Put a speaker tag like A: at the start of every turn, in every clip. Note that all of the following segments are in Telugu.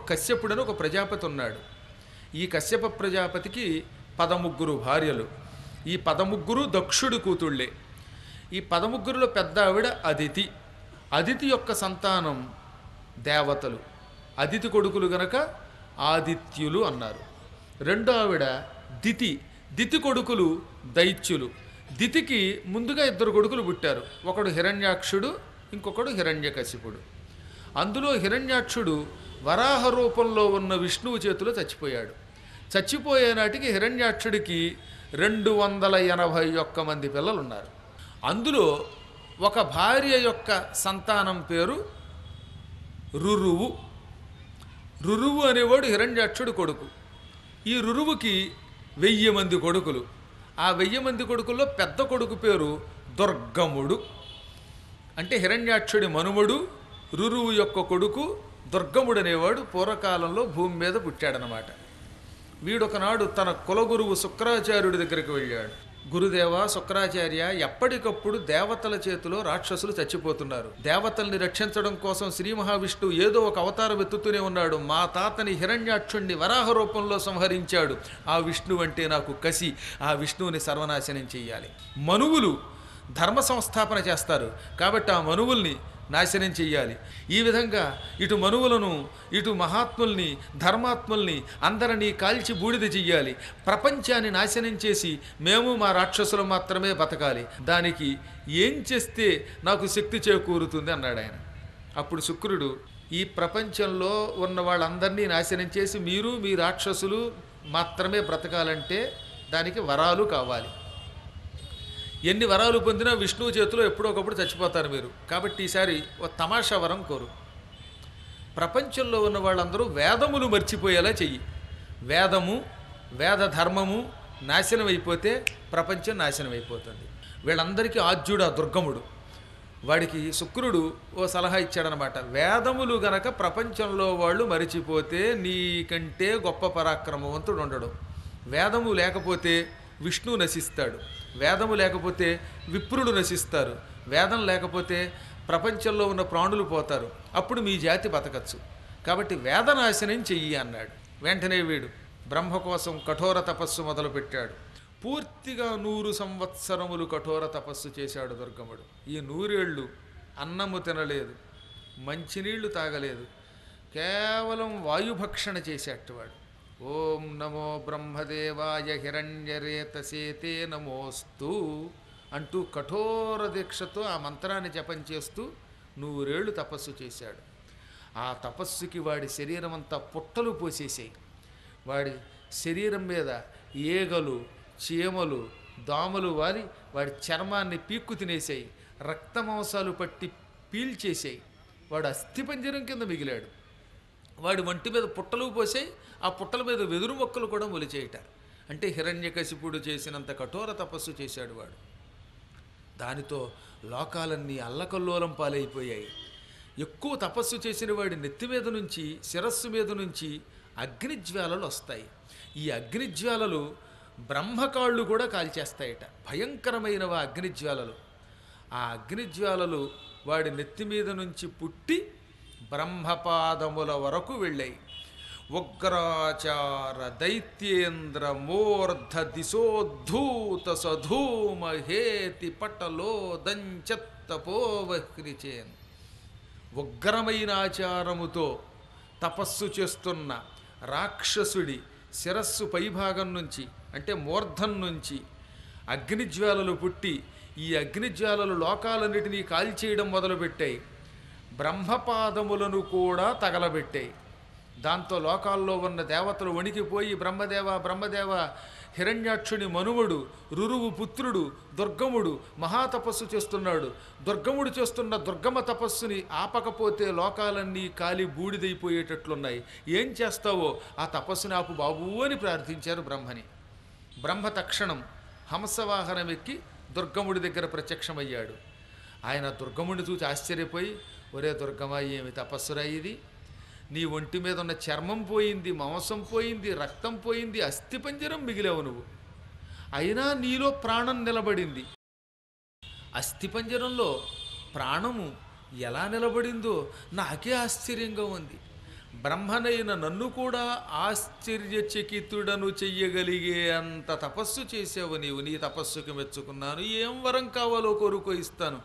A: కశ్యపుడని ఒక ప్రజాపతి ఉన్నాడు ఈ కశ్యప ప్రజాపతికి పదముగ్గురు భార్యలు ఈ పదముగ్గురు దక్షుడి కూతుళ్ళే ఈ పదముగ్గురులో పెద్ద ఆవిడ అదితి అదితి యొక్క సంతానం దేవతలు అదితి కొడుకులు గనక ఆదిత్యులు అన్నారు రెండో ఆవిడ దితి దితి కొడుకులు దైత్యులు దితికి ముందుగా ఇద్దరు కొడుకులు పుట్టారు ఒకడు హిరణ్యాక్షుడు ఇంకొకడు హిరణ్యకశిపుడు అందులో హిరణ్యాక్షుడు వరాహ రూపంలో ఉన్న విష్ణువు చేతిలో చచ్చిపోయాడు చచ్చిపోయే నాటికి హిరణ్యాక్షుడికి రెండు వందల ఎనభై ఒక్క మంది పిల్లలు ఉన్నారు అందులో ఒక భార్య యొక్క సంతానం పేరు రురువు రురువు అనేవాడు హిరణ్యాక్షుడి కొడుకు ఈ రురువుకి వెయ్యి మంది కొడుకులు ఆ వెయ్యి మంది కొడుకుల్లో పెద్ద కొడుకు పేరు దుర్గముడు అంటే హిరణ్యాక్షుడి మనుమడు రురువు యొక్క కొడుకు దుర్గముడు అనేవాడు పూర్వకాలంలో భూమి మీద పుట్టాడనమాట వీడొకనాడు తన కులగురువు శుక్రాచార్యుడి దగ్గరికి వెళ్ళాడు గురుదేవ శుక్రాచార్య ఎప్పటికప్పుడు దేవతల చేతిలో రాక్షసులు చచ్చిపోతున్నారు దేవతల్ని రక్షించడం కోసం శ్రీ మహావిష్ణువు ఏదో ఒక అవతారం ఎత్తుతూనే ఉన్నాడు మా తాతని హిరణ్యాక్షుణ్ణి వరాహ రూపంలో సంహరించాడు ఆ విష్ణువు అంటే నాకు కసి ఆ విష్ణువుని సర్వనాశనం చెయ్యాలి మనువులు ధర్మ సంస్థాపన చేస్తారు కాబట్టి ఆ మనువుల్ని నాశనం చెయ్యాలి ఈ విధంగా ఇటు మనువులను ఇటు మహాత్ముల్ని ధర్మాత్ముల్ని అందరినీ కాల్చి బూడిద చెయ్యాలి ప్రపంచాన్ని నాశనం చేసి మేము మా రాక్షసులు మాత్రమే బతకాలి దానికి ఏం చేస్తే నాకు శక్తి చేకూరుతుంది అన్నాడు ఆయన అప్పుడు శుక్రుడు ఈ ప్రపంచంలో ఉన్న వాళ్ళందరినీ నాశనం చేసి మీరు మీ రాక్షసులు మాత్రమే బ్రతకాలంటే దానికి వరాలు కావాలి ఎన్ని వరాలు పొందినా విష్ణువు చేతిలో ఎప్పుడో ఒకప్పుడు చచ్చిపోతారు మీరు కాబట్టి ఈసారి ఓ తమాషా వరం కోరు ప్రపంచంలో ఉన్న వాళ్ళందరూ వేదములు మర్చిపోయేలా చెయ్యి వేదము వేద ధర్మము నాశనం అయిపోతే ప్రపంచం నాశనం అయిపోతుంది వీళ్ళందరికీ ఆద్యుడు ఆ దుర్గముడు వాడికి శుక్రుడు ఓ సలహా ఇచ్చాడనమాట వేదములు గనక ప్రపంచంలో వాళ్ళు మరిచిపోతే నీకంటే గొప్ప పరాక్రమవంతుడు ఉండడు వేదము లేకపోతే విష్ణువు నశిస్తాడు వేదము లేకపోతే విప్రులు నశిస్తారు వేదం లేకపోతే ప్రపంచంలో ఉన్న ప్రాణులు పోతారు అప్పుడు మీ జాతి బతకచ్చు కాబట్టి వేదనాశనం చెయ్యి అన్నాడు వెంటనే వీడు బ్రహ్మ కోసం కఠోర తపస్సు మొదలుపెట్టాడు పూర్తిగా నూరు సంవత్సరములు కఠోర తపస్సు చేశాడు దుర్గముడు ఈ నూరేళ్ళు అన్నము తినలేదు మంచినీళ్లు తాగలేదు కేవలం వాయుభక్షణ చేసేటవాడు ఓం నమో బ్రహ్మదేవాయ హిరణ్యరేతసేతే నమోస్తు అంటూ కఠోర దీక్షతో ఆ మంత్రాన్ని జపం చేస్తూ నూరేళ్లు తపస్సు చేశాడు ఆ తపస్సుకి వాడి శరీరం అంతా పుట్టలు పోసేసాయి వాడి శరీరం మీద ఈగలు చీమలు దోమలు వారి వాడి చర్మాన్ని పీక్కు తినేసాయి రక్తమాంసాలు పట్టి పీల్చేసాయి వాడు అస్థిపంజరం కింద మిగిలాడు వాడి వంటి మీద పుట్టలు పోసాయి ఆ పుట్టల మీద వెదురు మొక్కలు కూడా మొలిచేయట అంటే హిరణ్యకశిపుడు చేసినంత కఠోర తపస్సు చేశాడు వాడు దానితో లోకాలన్నీ అల్లకల్లోలం పాలైపోయాయి ఎక్కువ తపస్సు చేసిన వాడి నెత్తి మీద నుంచి శిరస్సు మీద నుంచి అగ్నిజ్వాలలు వస్తాయి ఈ అగ్నిజ్వాలలు బ్రహ్మకాళ్ళు కూడా కాల్చేస్తాయట భయంకరమైనవి ఆ అగ్నిజ్వాలలు ఆ అగ్నిజ్వాలలు వాడి నెత్తి మీద నుంచి పుట్టి బ్రహ్మపాదముల వరకు వెళ్ళాయి ఉగ్రాచార దైత్యేంద్ర మూర్ధ దిశోద్ధూత సధూమ హేతి పటలో దంచత్తపోవహ్రిచేన్ ఉగ్రమైన ఆచారముతో తపస్సు చేస్తున్న రాక్షసుడి శిరస్సు పైభాగం నుంచి అంటే మూర్ధం నుంచి అగ్నిజ్వాలలు పుట్టి ఈ అగ్నిజ్వాలలు లోకాలన్నిటినీ కాల్చేయడం మొదలుపెట్టాయి బ్రహ్మపాదములను కూడా తగలబెట్టాయి దాంతో లోకాల్లో ఉన్న దేవతలు వణికిపోయి బ్రహ్మదేవ బ్రహ్మదేవ హిరణ్యాక్షుని మనువుడు రురువు పుత్రుడు దుర్గముడు మహాతపస్సు చేస్తున్నాడు దుర్గముడు చేస్తున్న దుర్గమ తపస్సుని ఆపకపోతే లోకాలన్నీ కాలి బూడిదైపోయేటట్లున్నాయి ఏం చేస్తావో ఆ తపస్సుని ఆపు బాబు అని ప్రార్థించారు బ్రహ్మని బ్రహ్మ తక్షణం హంసవాహనం ఎక్కి దుర్గముడి దగ్గర ప్రత్యక్షమయ్యాడు ఆయన దుర్గముడిని చూసి ఆశ్చర్యపోయి ఒరే దుర్గమా ఏమి తపస్సురా ఇది నీ ఒంటి మీద ఉన్న చర్మం పోయింది మాంసం పోయింది రక్తం పోయింది అస్థిపంజరం మిగిలావు నువ్వు అయినా నీలో ప్రాణం నిలబడింది అస్థిపంజరంలో ప్రాణము ఎలా నిలబడిందో నాకే ఆశ్చర్యంగా ఉంది బ్రహ్మనైన నన్ను కూడా ఆశ్చర్యచకితుడను చెయ్యగలిగే అంత తపస్సు చేసావు నీవు నీ తపస్సుకు మెచ్చుకున్నాను ఏం వరం కావాలో కోరుకో ఇస్తాను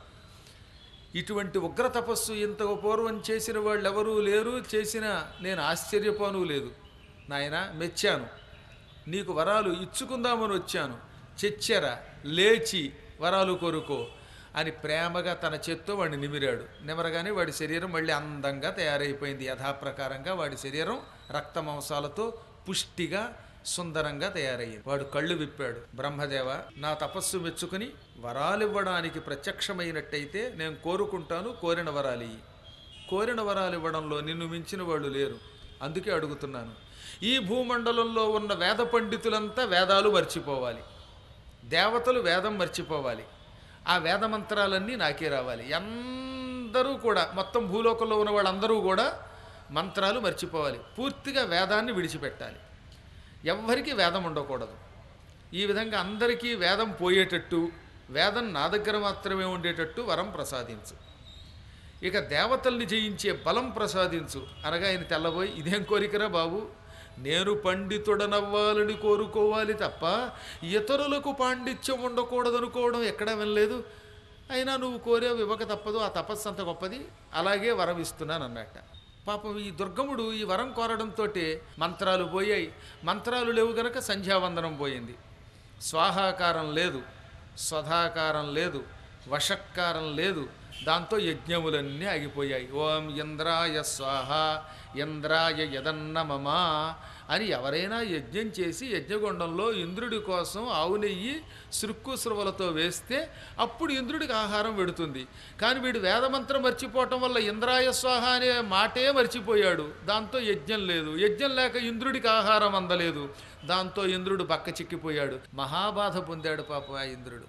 A: ఇటువంటి ఉగ్ర తపస్సు ఇంత పూర్వం చేసిన వాళ్ళు ఎవరూ లేరు చేసిన నేను ఆశ్చర్యపోను లేదు నాయన మెచ్చాను నీకు వరాలు ఇచ్చుకుందామని వచ్చాను చెచ్చెర లేచి వరాలు కోరుకో అని ప్రేమగా తన చేత్తో వాడిని నిమిరాడు నిమరగానే వాడి శరీరం మళ్ళీ అందంగా తయారైపోయింది యథాప్రకారంగా వాడి శరీరం రక్త మాంసాలతో పుష్టిగా సుందరంగా తయారయ్యింది వాడు కళ్ళు విప్పాడు బ్రహ్మదేవ నా తపస్సు మెచ్చుకుని వరాలివ్వడానికి ప్రత్యక్షమైనట్టయితే నేను కోరుకుంటాను కోరిన వరాలి కోరిన వరాలు ఇవ్వడంలో నిన్ను మించిన వాళ్ళు లేరు అందుకే అడుగుతున్నాను ఈ భూమండలంలో ఉన్న వేద పండితులంతా వేదాలు మర్చిపోవాలి దేవతలు వేదం మర్చిపోవాలి ఆ వేద మంత్రాలన్నీ నాకే రావాలి అందరూ కూడా మొత్తం భూలోకంలో ఉన్న వాళ్ళందరూ కూడా మంత్రాలు మర్చిపోవాలి పూర్తిగా వేదాన్ని విడిచిపెట్టాలి ఎవ్వరికీ వేదం ఉండకూడదు ఈ విధంగా అందరికీ వేదం పోయేటట్టు వేదం నా దగ్గర మాత్రమే ఉండేటట్టు వరం ప్రసాదించు ఇక దేవతల్ని జయించే బలం ప్రసాదించు అనగా ఆయన తెల్లబోయి ఇదేం కోరికరా బాబు నేను పండితుడనవ్వాలని కోరుకోవాలి తప్ప ఇతరులకు పాండిత్యం ఉండకూడదనుకోవడం ఎక్కడా వినలేదు అయినా నువ్వు కోరే ఇవ్వక తప్పదు ఆ తపస్సు అంత గొప్పది అలాగే వరం ఇస్తున్నాను అన్నట్ట పాపం ఈ దుర్గముడు ఈ వరం కోరడంతో మంత్రాలు పోయాయి మంత్రాలు లేవు గనక సంధ్యావందనం పోయింది స్వాహాకారం లేదు స్వధాకారం లేదు వషక్కారం లేదు దాంతో యజ్ఞములన్నీ ఆగిపోయాయి ఓం ఇంద్రాయ స్వాహ ఇంద్రాయ యదన్నమమా అని ఎవరైనా యజ్ఞం చేసి యజ్ఞగుండంలో ఇంద్రుడి కోసం ఆవు నెయ్యి సురుక్కు సురువలతో వేస్తే అప్పుడు ఇంద్రుడికి ఆహారం పెడుతుంది కానీ వీడు వేదమంత్రం మర్చిపోవటం వల్ల ఇంద్రాయ స్వాహ అనే మాటే మర్చిపోయాడు దాంతో యజ్ఞం లేదు యజ్ఞం లేక ఇంద్రుడికి ఆహారం అందలేదు దాంతో ఇంద్రుడు బక్క చిక్కిపోయాడు మహాబాధ పొందాడు పాపం ఆ ఇంద్రుడు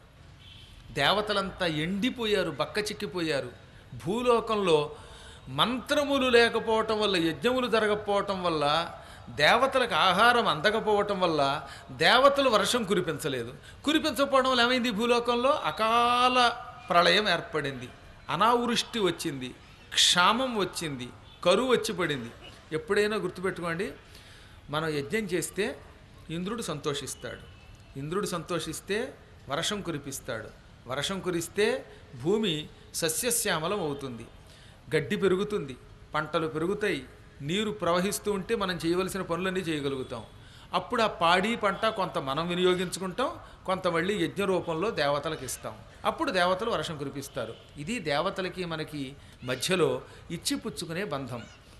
A: దేవతలంతా ఎండిపోయారు బక్క చిక్కిపోయారు భూలోకంలో మంత్రములు లేకపోవటం వల్ల యజ్ఞములు జరగకపోవటం వల్ల దేవతలకు ఆహారం అందకపోవటం వల్ల దేవతలు వర్షం కురిపించలేదు కురిపించకపోవడం వల్ల ఏమైంది ఈ భూలోకంలో అకాల ప్రళయం ఏర్పడింది అనావృష్టి వచ్చింది క్షామం వచ్చింది కరువు వచ్చి పడింది ఎప్పుడైనా గుర్తుపెట్టుకోండి మనం యజ్ఞం చేస్తే ఇంద్రుడు సంతోషిస్తాడు ఇంద్రుడు సంతోషిస్తే వర్షం కురిపిస్తాడు వర్షం కురిస్తే భూమి సస్యశ్యామలం అవుతుంది గడ్డి పెరుగుతుంది పంటలు పెరుగుతాయి నీరు ప్రవహిస్తూ ఉంటే మనం చేయవలసిన పనులన్నీ చేయగలుగుతాం అప్పుడు ఆ పాడి పంట కొంత మనం వినియోగించుకుంటాం కొంత మళ్ళీ యజ్ఞ రూపంలో దేవతలకు ఇస్తాం అప్పుడు దేవతలు వర్షం కురిపిస్తారు ఇది దేవతలకి మనకి మధ్యలో ఇచ్చి పుచ్చుకునే బంధం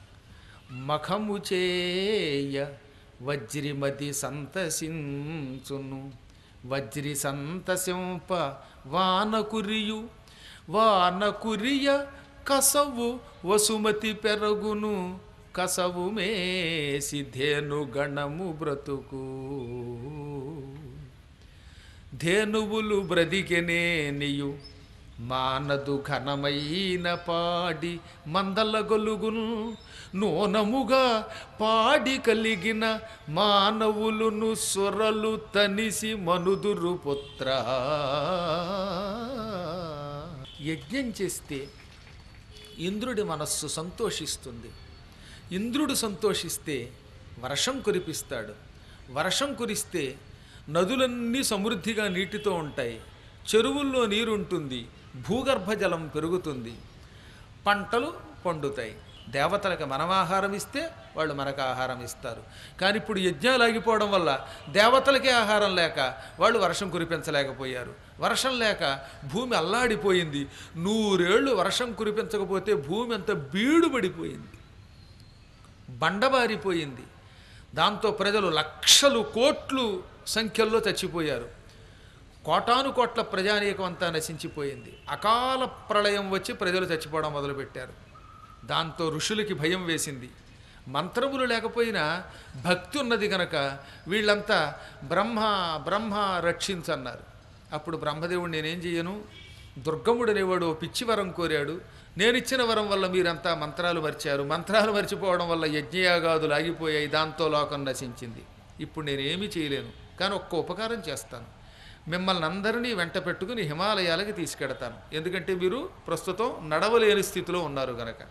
A: మఖము చేయ వజ్రిమతి సంతసించును వజ్రి సంతసింప వాన కురియు వాన కురియ కసవు వసుమతి పెరగును కసవు మేసి ధేను గణము బ్రతుకు ధేనువులు బ్రదికెనేనియు మానదు ఘనమైన పాడి మందల గొలుగును నూనముగా పాడి కలిగిన మానవులును సొరలు తనిసి మనుదురు పుత్ర యజ్ఞం చేస్తే ఇంద్రుడి మనస్సు సంతోషిస్తుంది ఇంద్రుడు సంతోషిస్తే వర్షం కురిపిస్తాడు వర్షం కురిస్తే నదులన్నీ సమృద్ధిగా నీటితో ఉంటాయి చెరువుల్లో నీరు ఉంటుంది భూగర్భ జలం పెరుగుతుంది పంటలు పండుతాయి దేవతలకు మనం ఆహారం ఇస్తే వాళ్ళు మనకు ఆహారం ఇస్తారు కానీ ఇప్పుడు యజ్ఞాలు ఆగిపోవడం వల్ల దేవతలకే ఆహారం లేక వాళ్ళు వర్షం కురిపించలేకపోయారు వర్షం లేక భూమి అల్లాడిపోయింది నూరేళ్ళు వర్షం కురిపించకపోతే భూమి అంత బీడుబడిపోయింది బండబారిపోయింది దాంతో ప్రజలు లక్షలు కోట్లు సంఖ్యల్లో చచ్చిపోయారు కోటాను కోట్ల ప్రజానీకం అంతా నశించిపోయింది అకాల ప్రళయం వచ్చి ప్రజలు చచ్చిపోవడం మొదలుపెట్టారు దాంతో ఋషులకి భయం వేసింది మంత్రములు లేకపోయినా భక్తి ఉన్నది గనక వీళ్ళంతా బ్రహ్మ బ్రహ్మ రక్షించన్నారు అప్పుడు బ్రహ్మదేవుడు నేనేం చెయ్యను దుర్గముడు అనేవాడు ఓ పిచ్చి వరం కోరాడు నేనిచ్చిన వరం వల్ల మీరంతా మంత్రాలు మర్చారు మంత్రాలు మర్చిపోవడం వల్ల యజ్ఞయాగాదులు ఆగిపోయాయి దాంతో లోకం నశించింది ఇప్పుడు నేనేమీ చేయలేను కానీ ఒక్క ఉపకారం చేస్తాను మిమ్మల్ని అందరినీ వెంట పెట్టుకుని హిమాలయాలకి తీసుకెడతాను ఎందుకంటే మీరు ప్రస్తుతం నడవలేని స్థితిలో ఉన్నారు గనక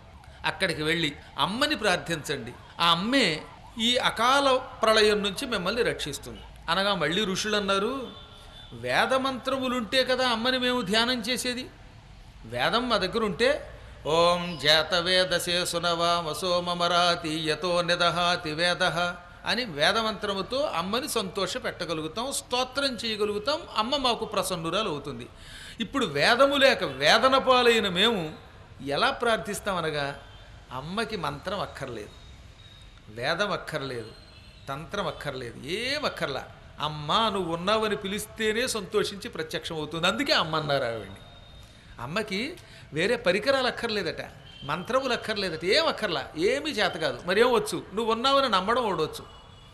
A: అక్కడికి వెళ్ళి అమ్మని ప్రార్థించండి ఆ అమ్మే ఈ అకాల ప్రళయం నుంచి మిమ్మల్ని రక్షిస్తుంది అనగా మళ్ళీ ఋషులు అన్నారు వేదమంత్రములుంటే కదా అమ్మని మేము ధ్యానం చేసేది వేదం మా దగ్గర ఉంటే ఓం జాతవేదసే సునవామసోమరాతి యతో నిదహాతి వేద అని వేదమంత్రముతో అమ్మని సంతోష పెట్టగలుగుతాం స్తోత్రం చేయగలుగుతాం అమ్మ మాకు ప్రసన్నురాలు అవుతుంది ఇప్పుడు వేదము లేక వేదన పాలైన మేము ఎలా ప్రార్థిస్తామనగా అమ్మకి మంత్రం అక్కర్లేదు వేదం అక్కర్లేదు తంత్రం అక్కర్లేదు ఏం అక్కర్లా అమ్మ నువ్వు ఉన్నావని పిలిస్తేనే సంతోషించి ప్రత్యక్షం అవుతుంది అందుకే అమ్మ అన్నారు ఆవిడ్ని అమ్మకి వేరే పరికరాలు అక్కర్లేదట మంత్రములు అక్కర్లేదట ఏం అక్కర్లా ఏమీ చేత కాదు మరేం వచ్చు నువ్వు ఉన్నావని నమ్మడం ఓడవచ్చు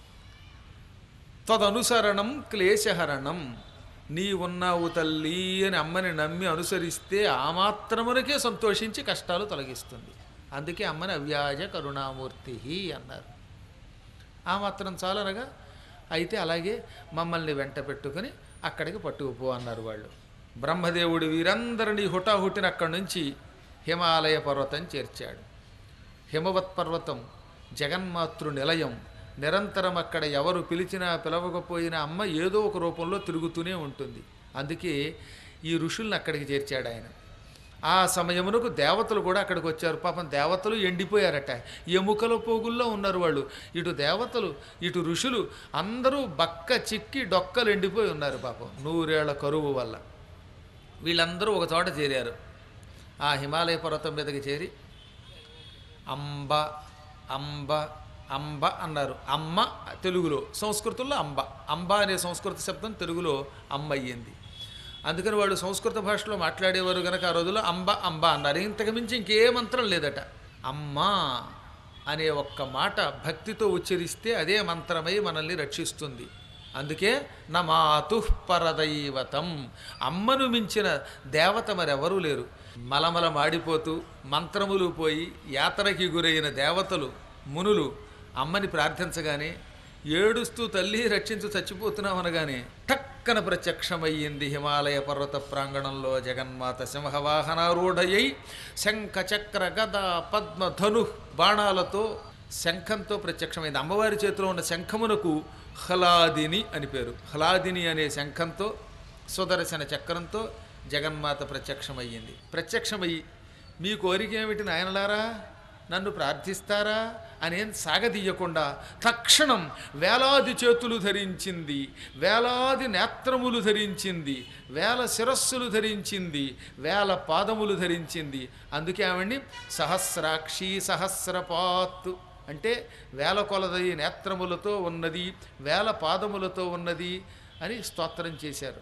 A: తదనుసరణం క్లేశహరణం నీ ఉన్నావు తల్లి అని అమ్మని నమ్మి అనుసరిస్తే ఆ మాత్రమునకే సంతోషించి కష్టాలు తొలగిస్తుంది అందుకే అమ్మని అవ్యాజ కరుణామూర్తి అన్నారు ఆ మాత్రం చాలనగా అయితే అలాగే మమ్మల్ని వెంట పెట్టుకుని అక్కడికి పట్టుకుపో అన్నారు వాళ్ళు బ్రహ్మదేవుడు వీరందరినీ హుటాహుటిన అక్కడి నుంచి హిమాలయ పర్వతం చేర్చాడు హిమవత్ పర్వతం జగన్మాతృ నిలయం నిరంతరం అక్కడ ఎవరు పిలిచినా పిలవకపోయినా అమ్మ ఏదో ఒక రూపంలో తిరుగుతూనే ఉంటుంది అందుకే ఈ ఋషుల్ని అక్కడికి చేర్చాడు ఆయన ఆ సమయమునకు దేవతలు కూడా అక్కడికి వచ్చారు పాపం దేవతలు ఎండిపోయారట ఎముకల పోగుల్లో ఉన్నారు వాళ్ళు ఇటు దేవతలు ఇటు ఋషులు అందరూ బక్క చిక్కి డొక్కలు ఎండిపోయి ఉన్నారు పాపం నూరేళ్ల కరువు వల్ల వీళ్ళందరూ ఒక చోట చేరారు ఆ హిమాలయ పర్వతం మీదకి చేరి అంబ అంబ అంబ అన్నారు అమ్మ తెలుగులో సంస్కృతంలో అంబ అంబ అనే సంస్కృత శబ్దం తెలుగులో అమ్మ అయ్యింది అందుకని వాళ్ళు సంస్కృత భాషలో మాట్లాడేవారు కనుక ఆ రోజుల్లో అంబ అంబ అన్నారు ఇంతకు మించి ఇంకే మంత్రం లేదట అమ్మా అనే ఒక్క మాట భక్తితో ఉచ్చరిస్తే అదే మంత్రమై మనల్ని రక్షిస్తుంది అందుకే నమాతు పరదైవతం అమ్మను మించిన దేవత మరెవరూ లేరు మలమల మాడిపోతూ మంత్రములు పోయి యాతనకి గురైన దేవతలు మునులు అమ్మని ప్రార్థించగానే ఏడుస్తూ తల్లి రక్షించు చచ్చిపోతున్నామనగానే టక్కన ప్రత్యక్షమయ్యింది హిమాలయ పర్వత ప్రాంగణంలో జగన్మాత సింహవాహనారూఢయ్యై శంఖ చక్ర గద పద్మ ధను బాణాలతో శంఖంతో ప్రత్యక్షమైంది అమ్మవారి చేతిలో ఉన్న శంఖమునకు హ్లాదిని అని పేరు హ్లాదిని అనే శంఖంతో సుదర్శన చక్రంతో జగన్మాత ప్రత్యక్షమయ్యింది ప్రత్యక్షమయ్యి మీ కోరిక ఏమిటి నాయనలారా నన్ను ప్రార్థిస్తారా అనేం సాగదీయకుండా తక్షణం వేలాది చేతులు ధరించింది వేలాది నేత్రములు ధరించింది వేల శిరస్సులు ధరించింది వేల పాదములు ధరించింది అందుకే ఆవిడ్ని సహస్రాక్షి సహస్రపాత్ అంటే వేల కొలది నేత్రములతో ఉన్నది వేల పాదములతో ఉన్నది అని స్తోత్రం చేశారు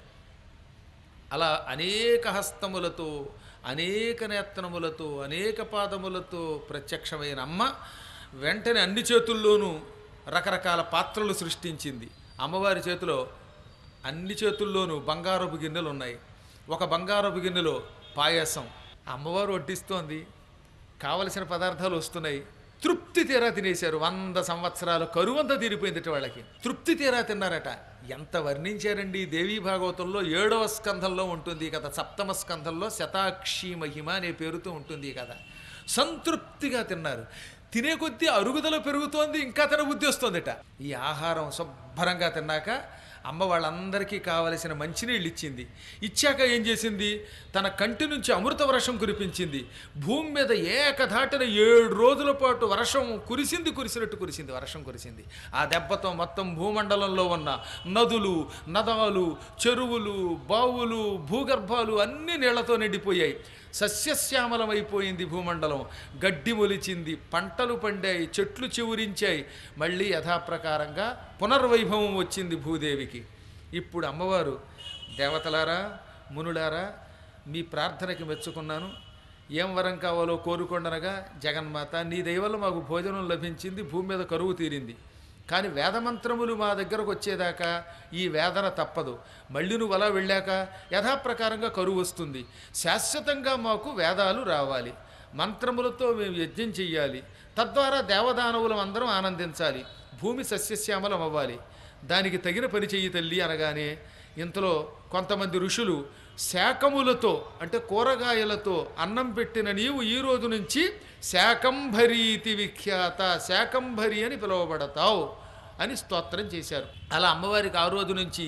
A: అలా అనేక హస్తములతో అనేక నేత్రములతో అనేక పాదములతో ప్రత్యక్షమైన అమ్మ వెంటనే అన్ని చేతుల్లోనూ రకరకాల పాత్రలు సృష్టించింది అమ్మవారి చేతిలో అన్ని చేతుల్లోనూ బంగారపు గిన్నెలు ఉన్నాయి ఒక బంగారపు గిన్నెలో పాయసం అమ్మవారు వడ్డిస్తోంది కావలసిన పదార్థాలు వస్తున్నాయి తృప్తి తీరా తినేశారు వంద సంవత్సరాల కరువంతా తీరిపోయిందట వాళ్ళకి తృప్తి తీరా తిన్నారట ఎంత వర్ణించారండి దేవీ భాగవతంలో ఏడవ స్కంధంలో ఉంటుంది ఈ కథ సప్తమ స్కంధంలో శతాక్షి మహిమ అనే పేరుతో ఉంటుంది ఈ కథ సంతృప్తిగా తిన్నారు తినే కొద్దీ అరుగుదల పెరుగుతోంది ఇంకా తిన బుద్ధి వస్తుందట ఈ ఆహారం శుభ్రంగా తిన్నాక అమ్మ వాళ్ళందరికీ కావలసిన మంచినీళ్ళు ఇచ్చింది ఇచ్చాక ఏం చేసింది తన కంటి నుంచి అమృత వర్షం కురిపించింది భూమి మీద ఏకధాటిన ఏడు రోజుల పాటు వర్షం కురిసింది కురిసినట్టు కురిసింది వర్షం కురిసింది ఆ దెబ్బతో మొత్తం భూమండలంలో ఉన్న నదులు నదాలు చెరువులు బావులు భూగర్భాలు అన్ని నీళ్లతో నిండిపోయాయి సస్యశ్యామలమైపోయింది భూమండలం గడ్డి మొలిచింది పంటలు పండాయి చెట్లు చివురించాయి మళ్ళీ యథాప్రకారంగా పునర్వైభవం వచ్చింది భూదేవికి ఇప్పుడు అమ్మవారు దేవతలారా మునులారా మీ ప్రార్థనకి మెచ్చుకున్నాను ఏం వరం కావాలో కోరుకొండనగా జగన్మాత నీ దయవల్ల మాకు భోజనం లభించింది భూమి మీద కరువు తీరింది కానీ వేదమంత్రములు మా దగ్గరకు వచ్చేదాకా ఈ వేదన తప్పదు మళ్ళీ నువ్వు అలా వెళ్ళాక యథాప్రకారంగా కరువు వస్తుంది శాశ్వతంగా మాకు వేదాలు రావాలి మంత్రములతో మేము యజ్ఞం చెయ్యాలి తద్వారా దేవదానవులం అందరం ఆనందించాలి భూమి సస్యశ్యామలం అవ్వాలి దానికి తగిన పని చెయ్యి తల్లి అనగానే ఇంతలో కొంతమంది ఋషులు శాకములతో అంటే కూరగాయలతో అన్నం పెట్టిన నీవు ఈ రోజు నుంచి శాకంభరీతి విఖ్యాత శాకంభరి అని పిలువబడతావు అని స్తోత్రం చేశారు అలా అమ్మవారికి ఆ రోజు నుంచి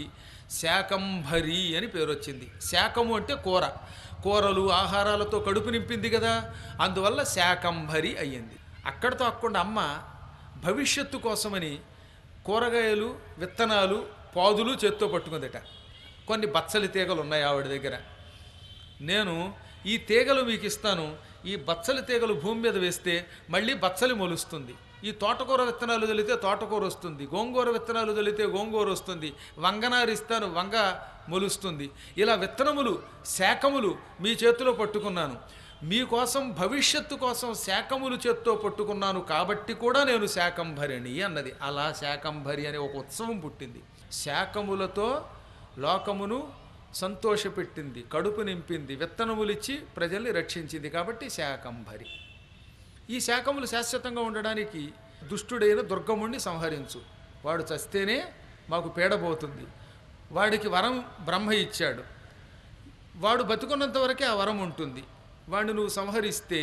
A: శాకంభరి అని పేరు వచ్చింది శాకము అంటే కూర కూరలు ఆహారాలతో కడుపు నింపింది కదా అందువల్ల శాకంభరి అయ్యింది అక్కడతో అక్కడ అమ్మ భవిష్యత్తు కోసమని కూరగాయలు విత్తనాలు పాదులు చేత్తో పట్టుకుందట కొన్ని బచ్చలి తీగలు ఉన్నాయి ఆవిడ దగ్గర నేను ఈ తీగలు మీకు ఇస్తాను ఈ బచ్చలి తీగలు భూమి మీద వేస్తే మళ్ళీ బచ్చలి మొలుస్తుంది ఈ తోటకూర విత్తనాలు తొలితే తోటకూర వస్తుంది గోంగూర విత్తనాలు తొలితే గోంగూర వస్తుంది వంగనారు ఇస్తాను వంగ మొలుస్తుంది ఇలా విత్తనములు శాఖములు మీ చేతిలో పట్టుకున్నాను మీకోసం భవిష్యత్తు కోసం శాఖములు చేత్తో పట్టుకున్నాను కాబట్టి కూడా నేను శాకంభరిణి అన్నది అలా శాకంభరి అనే ఒక ఉత్సవం పుట్టింది శాఖములతో లోకమును సంతోషపెట్టింది కడుపు నింపింది విత్తనములిచ్చి ప్రజల్ని రక్షించింది కాబట్టి శాకంభరి ఈ శాఖములు శాశ్వతంగా ఉండడానికి దుష్టుడైన దుర్గముణ్ణి సంహరించు వాడు చస్తేనే మాకు పీడబోతుంది వాడికి వరం బ్రహ్మ ఇచ్చాడు వాడు బతుకున్నంత వరకే ఆ వరం ఉంటుంది వాడిని నువ్వు సంహరిస్తే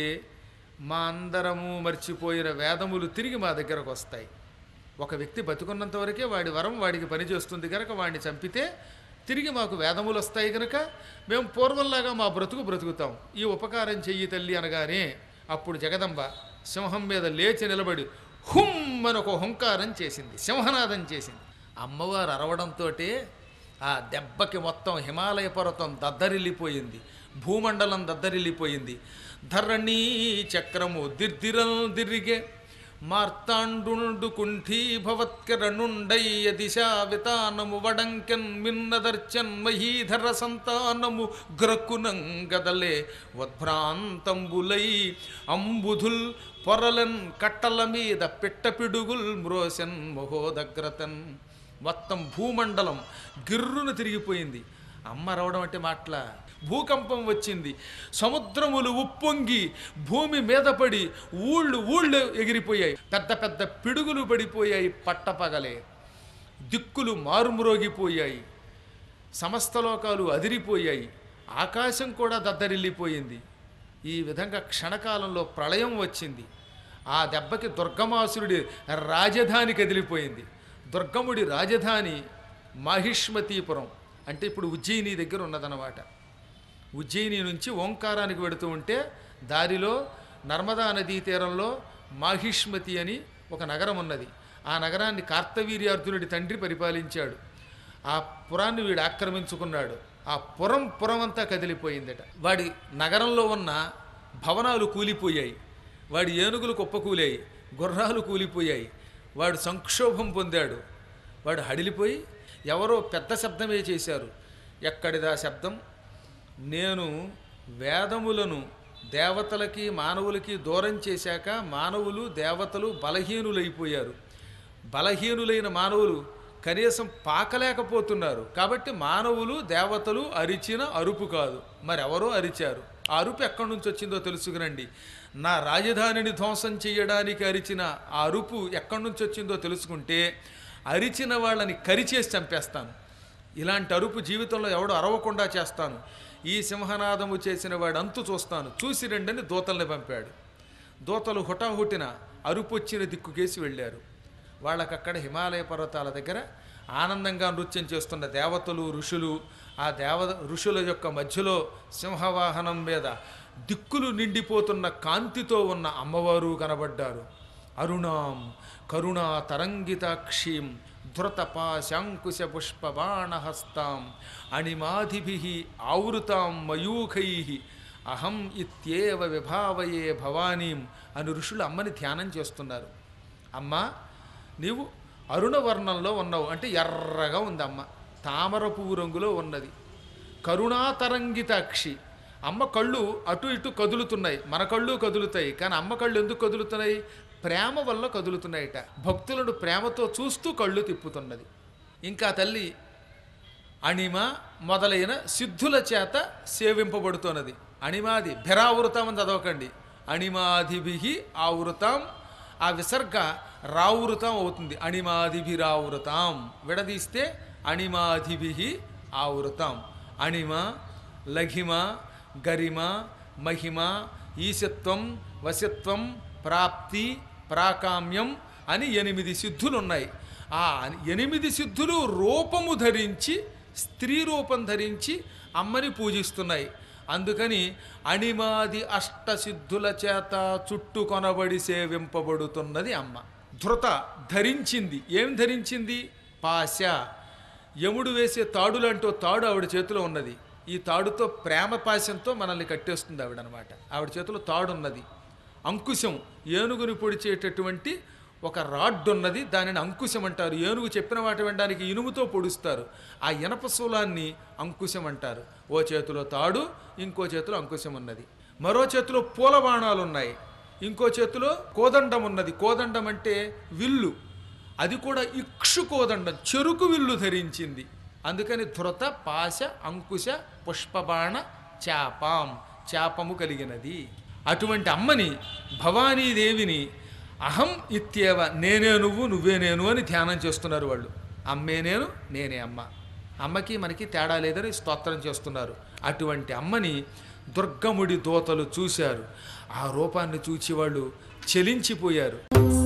A: మా అందరము మర్చిపోయిన వేదములు తిరిగి మా దగ్గరకు వస్తాయి ఒక వ్యక్తి బతుకున్నంత వరకే వాడి వరం వాడికి పనిచేస్తుంది కనుక వాడిని చంపితే తిరిగి మాకు వేదములు వస్తాయి కనుక మేము పూర్వంలాగా మా బ్రతుకు బ్రతుకుతాం ఈ ఉపకారం చెయ్యి తల్లి అనగానే అప్పుడు జగదంబ సింహం మీద లేచి నిలబడి హుమ్ అని ఒక హుంకారం చేసింది సింహనాదం చేసింది అమ్మవారు అరవడంతో ఆ దెబ్బకి మొత్తం హిమాలయ పర్వతం దద్దరిల్లిపోయింది భూమండలం దద్దరిల్లిపోయింది ధరణీ చక్రము దిర్దిరల్ దిరిగే మార్తాండుండు కుంఠీభవత్కరణుండయ్య దిశా వితానము వడంకెన్ మిన్నదర్చన్ మహీధర సంతానము గ్రక్కునంగదలే వద్భ్రాంతంబులై అంబుధుల్ పొరలన్ కట్టల మీద పిట్టపిడుగుల్ మ్రోసెన్ మహోదగ్రతన్ మొత్తం భూమండలం గిర్రును తిరిగిపోయింది అమ్మ రావడం అంటే మాటల భూకంపం వచ్చింది సముద్రములు ఉప్పొంగి భూమి మీద పడి ఊళ్ళు ఊళ్ళు ఎగిరిపోయాయి పెద్ద పెద్ద పిడుగులు పడిపోయాయి పట్టపగలే దిక్కులు మారుమ్రోగిపోయాయి సమస్త లోకాలు అదిరిపోయాయి ఆకాశం కూడా దద్దరిల్లిపోయింది ఈ విధంగా క్షణకాలంలో ప్రళయం వచ్చింది ఆ దెబ్బకి దుర్గమాసురుడి రాజధాని కదిలిపోయింది దుర్గముడి రాజధాని మాహిష్మతీపురం అంటే ఇప్పుడు ఉజ్జయిని దగ్గర ఉన్నదన్నమాట ఉజ్జయిని నుంచి ఓంకారానికి వెడుతూ ఉంటే దారిలో నర్మదా నదీ తీరంలో మాహిష్మతి అని ఒక నగరం ఉన్నది ఆ నగరాన్ని కార్తవీర్యార్జునుడి తండ్రి పరిపాలించాడు ఆ పురాన్ని వీడు ఆక్రమించుకున్నాడు ఆ పురం పురం అంతా కదిలిపోయిందట వాడి నగరంలో ఉన్న భవనాలు కూలిపోయాయి వాడి ఏనుగులు కుప్పకూలాయి గుర్రాలు కూలిపోయాయి వాడు సంక్షోభం పొందాడు వాడు హడిలిపోయి ఎవరో పెద్ద శబ్దమే చేశారు ఎక్కడిదా శబ్దం నేను వేదములను దేవతలకి మానవులకి దూరం చేశాక మానవులు దేవతలు బలహీనులైపోయారు బలహీనులైన మానవులు కనీసం పాకలేకపోతున్నారు కాబట్టి మానవులు దేవతలు అరిచిన అరుపు కాదు మరెవరో అరిచారు ఆ అరుపు ఎక్కడి నుంచి వచ్చిందో తెలుసుకురండి నా రాజధానిని ధ్వంసం చేయడానికి అరిచిన ఆ అరుపు ఎక్కడి నుంచి వచ్చిందో తెలుసుకుంటే అరిచిన వాళ్ళని కరిచేసి చంపేస్తాను ఇలాంటి అరుపు జీవితంలో ఎవడు అరవకుండా చేస్తాను ఈ సింహనాదము చేసిన వాడు అంతు చూస్తాను చూసి రండని దూతల్ని పంపాడు దూతలు హుటాహుటిన అరుపు వచ్చిన దిక్కుకేసి వెళ్ళారు వాళ్ళకక్కడ హిమాలయ పర్వతాల దగ్గర ఆనందంగా నృత్యం చేస్తున్న దేవతలు ఋషులు ఆ దేవ ఋషుల యొక్క మధ్యలో సింహవాహనం మీద దిక్కులు నిండిపోతున్న కాంతితో ఉన్న అమ్మవారు కనబడ్డారు అరుణాం కరుణా తరంగితాక్షీం ధృతపాశాంకుశ పుష్పబాణహస్తాం అణిమాధిభి ఆవృతాం మయూఖై అహం ఇత్యేవ విభావయే భవానీం అని ఋషులు అమ్మని ధ్యానం చేస్తున్నారు అమ్మ నీవు అరుణవర్ణంలో ఉన్నావు అంటే ఎర్రగా ఉంది అమ్మ తామర పువ్వు రంగులో ఉన్నది కరుణాతరంగితాక్షి అమ్మ కళ్ళు అటు ఇటు కదులుతున్నాయి మన కళ్ళు కదులుతాయి కానీ అమ్మ కళ్ళు ఎందుకు కదులుతున్నాయి ప్రేమ వల్ల కదులుతున్నాయిట భక్తులను ప్రేమతో చూస్తూ కళ్ళు తిప్పుతున్నది ఇంకా తల్లి అణిమ మొదలైన సిద్ధుల చేత సేవింపబడుతున్నది అణిమాది భిరావృతం అని చదవకండి అణిమాదిభి ఆవృతం ఆ విసర్గ రావృతం అవుతుంది అణిమాదిభిరావృతం విడదీస్తే అణిమాదిభి ఆవృతం అణిమ లఘిమ గరిమ మహిమ ఈశత్వం వశత్వం ప్రాప్తి ప్రాకామ్యం అని ఎనిమిది సిద్ధులు ఉన్నాయి ఆ ఎనిమిది సిద్ధులు రూపము ధరించి స్త్రీ రూపం ధరించి అమ్మని పూజిస్తున్నాయి అందుకని అణిమాది అష్టసిద్ధుల చేత చుట్టుకొనబడి సేవింపబడుతున్నది అమ్మ ధృత ధరించింది ఏం ధరించింది పాశ యముడు వేసే తాడులంటూ తాడు ఆవిడ చేతిలో ఉన్నది ఈ తాడుతో ప్రేమ పాశంతో మనల్ని కట్టేస్తుంది ఆవిడ అనమాట ఆవిడ చేతిలో తాడు ఉన్నది అంకుశం ఏనుగుని పొడిచేటటువంటి ఒక రాడ్ ఉన్నది దానిని అంకుశం అంటారు ఏనుగు చెప్పిన మాట వినడానికి ఇనుముతో పొడుస్తారు ఆ ఇనప శూలాన్ని అంకుశం అంటారు ఓ చేతిలో తాడు ఇంకో చేతిలో అంకుశం ఉన్నది మరో చేతిలో పూల బాణాలు ఉన్నాయి ఇంకో చేతిలో కోదండం ఉన్నది కోదండం అంటే విల్లు అది కూడా ఇక్షు కోదండం చెరుకు విల్లు ధరించింది అందుకని ధృత పాశ అంకుశ పుష్పబాణ చాపాం చాపము కలిగినది అటువంటి అమ్మని భవానీదేవిని అహం ఇత్యేవ నేనే నువ్వు నువ్వే నేను అని ధ్యానం చేస్తున్నారు వాళ్ళు అమ్మే నేను నేనే అమ్మ అమ్మకి మనకి తేడా లేదని స్తోత్రం చేస్తున్నారు అటువంటి అమ్మని దుర్గముడి దోతలు చూశారు ఆ రూపాన్ని చూచి వాళ్ళు చెలించిపోయారు